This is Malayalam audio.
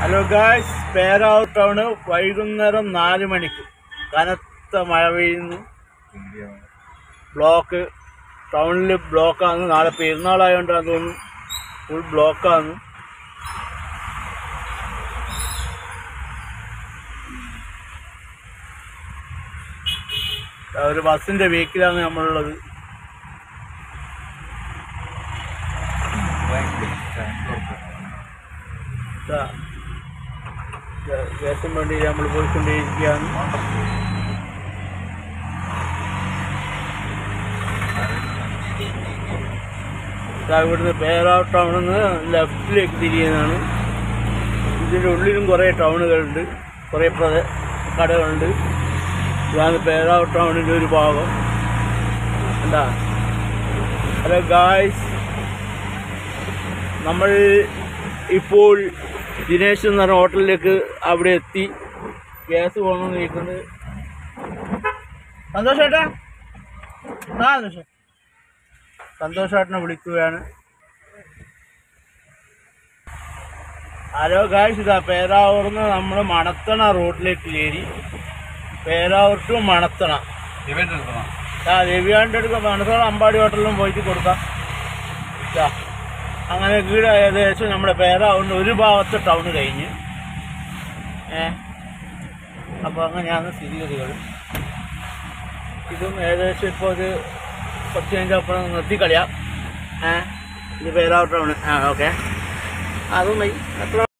ഹലോ ഗായ്സ് പേരാവൂർ ടൗണ് വൈകുന്നേരം നാല് മണിക്ക് കനത്ത മഴ പെയ്യുന്നു ബ്ലോക്ക് ടൗണിൽ ബ്ലോക്കാണ് നാളെ പെരുന്നാളായതുകൊണ്ടാണ് തോന്നുന്നു ഫുൾ ബ്ലോക്കാണ് ഒരു ബസ്സിന്റെ വീക്കിലാണ് നമ്മളുള്ളത് ദാ, ദാ, ഗ്യാസിന് വേണ്ടി നമ്മൾ പോയിക്കൊണ്ടേയിരിക്കുകയാണ് ദാ ഇവിടുന്ന് പേരാ ടൗണിൽ നിന്ന് ലെഫ്റ്റിലേക്ക് തിരിയുന്നതാണ് ഇതിൻ്റെ ഉള്ളിലും കുറേ ടൗണുകളുണ്ട് കുറേ പ്രദ കടകളുണ്ട് ഇതാണ് പേരാ ടൗണിൻ്റെ ഒരു ഭാഗം എന്താ ഹലോ ഗായ്സ് നമ്മൾ ഇപ്പോൾ ദിനേശ് എന്ന് പറഞ്ഞ ഹോട്ടലിലേക്ക് അവിടെ എത്തി ഗ്യാസ് പോകണമെന്ന് ചോദിക്കുന്നത് സന്തോഷേട്ടാ ആ സന്തോഷം സന്തോഷേട്ടനെ വിളിക്കുകയാണ് ഹലോ ഗായ്സ് ഇതാ പേരാവൂർന്ന് നമ്മൾ മണത്തണ റോഡിലേക്ക് കയറി പേരാവൂർ ടു മണത്തണ ആ രവിയാണ്ട് എടുക്കാം മണത്തണ അമ്പാടി ഹോട്ടലിലും പോയിട്ട് കൊടുക്കാം ഇതാ അങ്ങനെ വീട് ഏകദേശം നമ്മുടെ പേരാവുന്ന ഒരു ഭാഗത്ത് ടൗൺ കഴിഞ്ഞ് ഏ അപ്പോൾ അങ്ങനെയാണ് സ്ഥിതിഗതികൾ ഇതും ഏകദേശം ഇപ്പോൾ ഒരു കുറച്ച് കഴിഞ്ഞാൽ അപ്പുറം നിർത്തിക്കളിയാം ഏ ഇത് പേരാവ് ടൗൺ ആ ഓക്കെ അതും മതി അത്ര